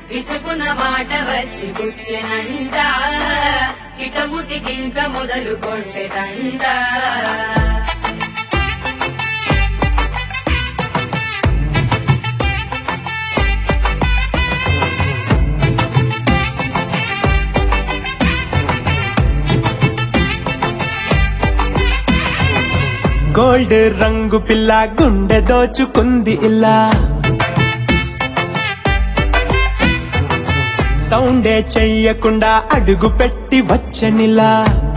విసుకున్న మాట వచ్చి కూర్చెనంట ఇటముటికింక మొదలు కొంటెటంట గోల్డ్ రంగు పిల్ల గుండె దోచుకుంది ఇలా సౌండే చెయ్యకుండా అడుగు పెట్టి వచ్చనిలా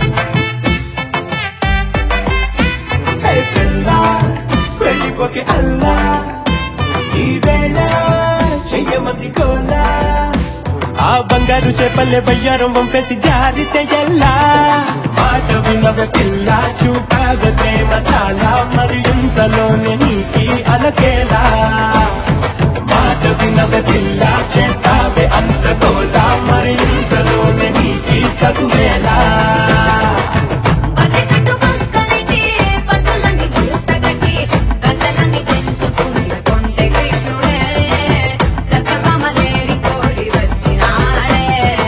హే పిల్ల, వెళ్ళిపోకే అల్లా ఈ వేళ చెయ్యమంది కోలా ఆ బంగారు చేపల్లె బయ్యారం వంపేసి జారితే ఎల్లా మాట వినవ పిల్ల చూపావ ప్రేమ చాలా మరి ఇంతలోనే నీకి అలకేలా మాట వినవ పిల్ల చేస్తావే అంత కోలా మరి ఇంతలోనే నీకి కదువేలా పసికట్టు పక్కనైతే పట్టులన్నీ మూటగట్టి గంటలన్నీ తెంచుకున్న కొంటె కృష్ణుడే సతభమలేరి కోరి వచ్చినాడే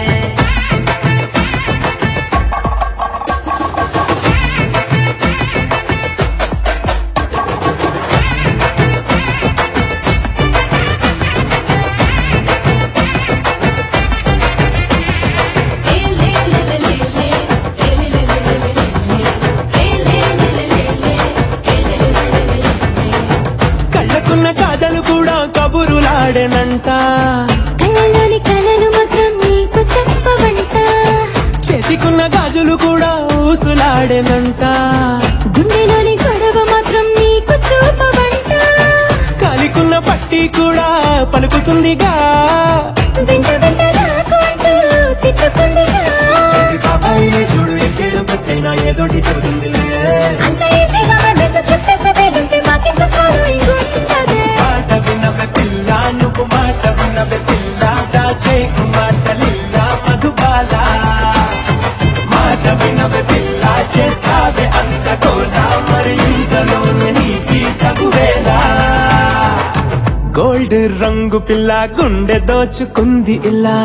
కళ్ళకున్న కాజలు కూడా కబురులాడేనంట కళ్ళలోని కలలు మాత్రం నీకు చెప్పవంట చేతికున్న గాజులు కూడా ఊసులాడేనంట గుండెలోని గొడవ మాత్రం నీకు చూపవంట కాలికున్న పట్టి కూడా పలుకుతుందిగా వెంట వెంట రాకు అంటూ తిట్టుకుందిగా బాబాయ్ చూడు ఎక్కేడు పట్టైనా ఏదోటి చెబుతుందిలే అంత ఈజీగా నీకు చెప్పేసే ఉంటే మాకెంత ఫాలోయింగ్ ఉంటదే మాట వినవే పిల్ల నువ్వు మాట వినవే పిల్ల దాచేకు మాటలిల్ల మధుబాల మాట వినవే పిల్ల చేస్తావే అంత కోలా మరి ఇంతలోనే నీకి తగువేలా గోల్డ్ రంగు పిల్ల గుండె దోచుకుంది ఇలా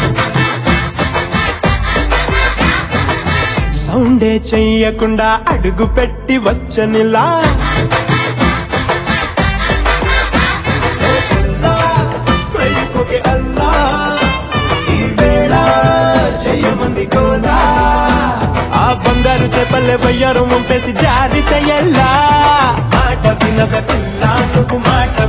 సౌండే చెయ్యకుండా అడుగు పెట్టి వచ్చనిలా వెళ్ళిపోకే అల్లా ఈ వేళ చెయ్యమంది కోలా ఆ బంగారు చేపల్లె బయ్యారం వంపేసి జారితే ఎల్లా మాట వినవ పిల్ల నువ్వు మాట